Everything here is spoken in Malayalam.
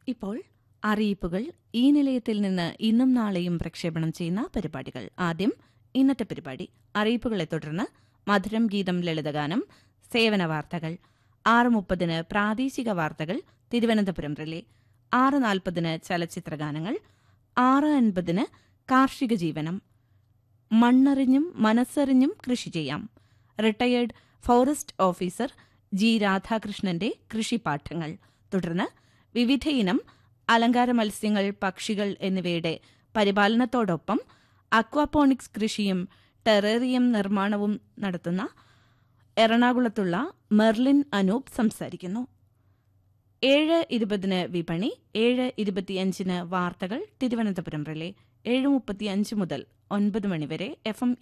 ഇപ്പോൾ അറിയിപ്പുകൾ ഈ നിലയത്തിൽ നിന്ന് ഇന്നും നാളെയും പ്രക്ഷേപണം ചെയ്യുന്ന പരിപാടികൾ ആദ്യം ഇന്നത്തെ പരിപാടി അറിയിപ്പുകളെ തുടർന്ന് മധുരം ഗീതം ലളിതഗാനം സേവന വാർത്തകൾ ആറ് മുപ്പതിന് പ്രാദേശിക വാർത്തകൾ തിരുവനന്തപുരം റിലേ ആറ് നാൽപ്പതിന് ചലച്ചിത്രഗാനങ്ങൾ ആറ് അൻപതിന് കാർഷിക ജീവനം മണ്ണറിഞ്ഞും മനസ്സറിഞ്ഞും കൃഷി ചെയ്യാം റിട്ടയേർഡ് ഫോറസ്റ്റ് ഓഫീസർ ജി രാധാകൃഷ്ണന്റെ കൃഷിപാഠങ്ങൾ തുടർന്ന് വിവിധയിനം അലങ്കാര മത്സ്യങ്ങൾ പക്ഷികൾ എന്നിവയുടെ പരിപാലനത്തോടൊപ്പം അക്വാപോണിക്സ് കൃഷിയും ടെറേറിയം നിർമ്മാണവും നടത്തുന്ന എറണാകുളത്തുള്ള മെർലിൻ അനൂപ് സംസാരിക്കുന്നു ഏഴ് ഇരുപതിന് വിപണി ഏഴ് ഇരുപത്തിയഞ്ചിന് വാർത്തകൾ തിരുവനന്തപുരം റിലേ ഏഴ് മുപ്പത്തിയഞ്ച് മുതൽ ഒൻപത് മണിവരെ എഫ് എം